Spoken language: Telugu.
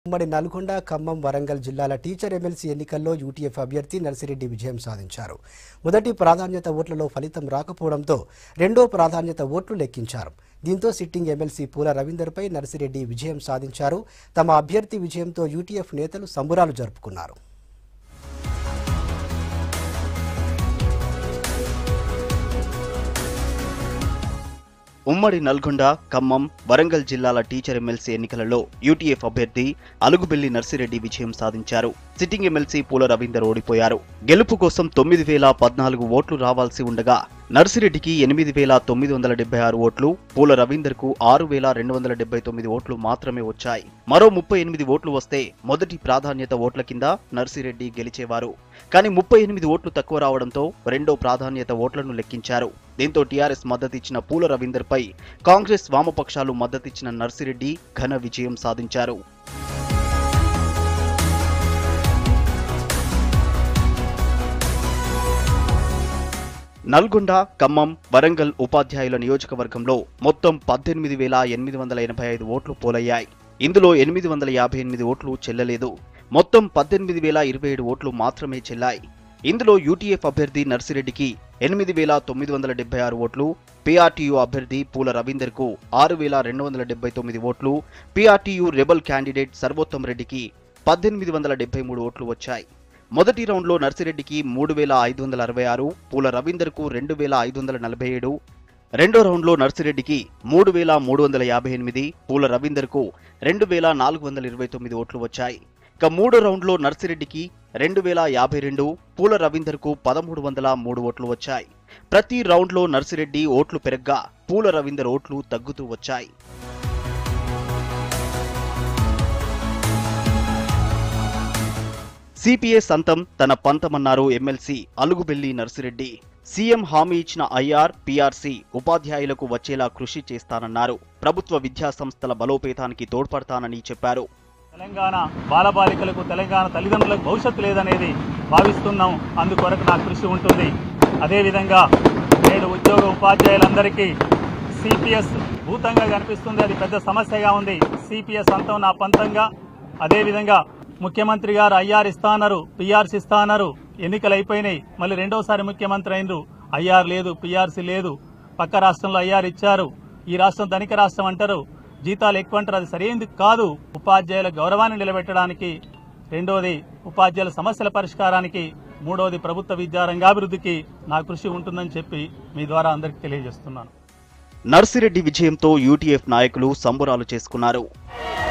ఉమ్మడి నల్గొండ ఖమ్మం వరంగల్ జిల్లాల టీచర్ ఎమ్మెల్సీ ఎన్నికల్లో యూటీఎఫ్ అభ్యర్థి నర్సిరెడ్డి విజయం సాధించారు మొదటి ప్రాధాన్యత ఓట్లలో ఫలితం రాకపోవడంతో రెండో ప్రాధాన్యత ఓట్లు లెక్కించారు దీంతో సిట్టింగ్ ఎమ్మెల్సీ పూల రవీందర్పై నర్సిరెడ్డి విజయం సాధించారు తమ అభ్యర్థి విజయంతో యూటీఎఫ్ నేతలు సంబురాలు జరుపుకున్నారు ఉమ్మడి నల్గొండ ఖమ్మం వరంగల్ జిల్లాల టీచర్ ఎమ్మెల్సీ ఎన్నికలలో యూటీఎఫ్ అభ్యర్థి అలుగుబెల్లి నర్సిరెడ్డి విజయం సాధించారు సిట్టింగ్ ఎమ్మెల్సీ పూల రవీందర్ ఓడిపోయారు గెలుపు కోసం తొమ్మిది వేల పద్నాలుగు ఓట్లు రావాల్సి ఉండగా నర్సిరెడ్డికి ఎనిమిది వేల తొమ్మిది వందల డెబ్బై ఆరు ఓట్లు పూల రవీందర్ కు ఆరు వేల రెండు వందల డెబ్బై తొమ్మిది ఓట్లు మాత్రమే వచ్చాయి మరో ముప్పై ఎనిమిది ఓట్లు వస్తే మొదటి ప్రాధాన్యత ఓట్ల కింద నర్సిరెడ్డి గెలిచేవారు కానీ ముప్పై ఎనిమిది ఓట్లు తక్కువ రావడంతో రెండో ప్రాధాన్యత ఓట్లను లెక్కించారు దీంతో టీఆర్ఎస్ మద్దతిచ్చిన పూల రవీందర్ పై కాంగ్రెస్ వామపక్షాలు మద్దతిచ్చిన నర్సిరెడ్డి ఘన విజయం సాధించారు నల్గొండ ఖమ్మం వరంగల్ ఉపాధ్యాయుల నియోజకవర్గంలో మొత్తం పద్దెనిమిది వేల ఎనిమిది వందల ఎనభై ఐదు ఓట్లు పోలయ్యాయి ఇందులో ఎనిమిది వందల యాభై ఎనిమిది ఓట్లు చెల్లలేదు మొత్తం పద్దెనిమిది వేల ఇరవై ఏడు ఓట్లు మాత్రమే చెల్లాయి ఇందులో యూటీఎఫ్ అభ్యర్థి నర్సిరెడ్డికి ఎనిమిది వేల తొమ్మిది వందల డెబ్బై ఆరు ఓట్లు పీఆర్టీయూ అభ్యర్థి పూల రవీందర్కు ఆరు వేల రెండు వందల డెబ్బై తొమ్మిది ఓట్లు పీఆర్టీయూ రెబల్ క్యాండిడేట్ సర్వోత్తమ్ రెడ్డికి పద్దెనిమిది వందల డెబ్బై మూడు ఓట్లు వచ్చాయి మొదటి రౌండ్లో నర్సిరెడ్డికి మూడు వేల ఐదు వందల అరవై ఆరు పూల రవీందర్కు రెండు వేల ఐదు వందల నలభై ఏడు రెండో రౌండ్లో నర్సిరెడ్డికి మూడు వేల మూడు వందల యాభై ఎనిమిది పూల రవీందర్కు రెండు వేల నాలుగు వందల ఇరవై తొమ్మిది ఓట్లు వచ్చాయి ఇక మూడో రౌండ్లో నర్సిరెడ్డికి రెండు వేల యాభై రెండు పూల రవీందర్కు పదమూడు వందల మూడు ఓట్లు వచ్చాయి ప్రతి రౌండ్లో నర్సిరెడ్డి ఓట్లు పెరగ్గా పూల రవీందర్ ఓట్లు తగ్గుతూ వచ్చాయి సిపిఎస్ అంతం తన పంతమన్నారు ఎమ్మెల్సీ అలుగుబెల్లి నర్సిరెడ్డి సీఎం హామీ ఇచ్చిన ఐఆర్ పీఆర్సీ ఉపాధ్యాయులకు వచ్చేలా కృషి చేస్తానన్నారు ప్రభుత్వ విద్యా సంస్థల బలోపేతానికి తోడ్పడతానని చెప్పారు తెలంగాణ బాలబాలికలకు తెలంగాణ తల్లిదండ్రులకు భవిష్యత్తు లేదనేది భావిస్తున్నాం అందుకొరకు నా కృషి ఉంటుంది అదేవిధంగా నేడు ఉద్యోగ ఉపాధ్యాయులందరికీ సిపిఎస్ భూతంగా కనిపిస్తుంది అది పెద్ద సమస్యగా ఉంది సిపిఎస్ అంతం నా పంతంగా అదేవిధంగా ముఖ్యమంత్రి గారు ఐఆర్ ఇస్తానరు పిఆర్సీ ఇస్తానరు ఎన్నికలు అయిపోయినాయి మళ్ళీ రెండోసారి ముఖ్యమంత్రి అయినరు ఐఆర్ లేదు పిఆర్సీ లేదు పక్క రాష్ట్రంలో ఐఆర్ ఇచ్చారు ఈ రాష్ట్రం ధనిక రాష్ట్రం అంటారు జీతాలు ఎక్కువ అంటారు అది సరైనది కాదు ఉపాధ్యాయుల గౌరవాన్ని నిలబెట్టడానికి రెండోది ఉపాధ్యాయుల సమస్యల పరిష్కారానికి మూడోది ప్రభుత్వ విద్యా రంగాభివృద్ధికి నా కృషి ఉంటుందని చెప్పి మీ ద్వారా అందరికీ తెలియజేస్తున్నాను నర్సిరెడ్డి విజయంతో యూటీఎఫ్ నాయకులు సంబురాలు చేసుకున్నారు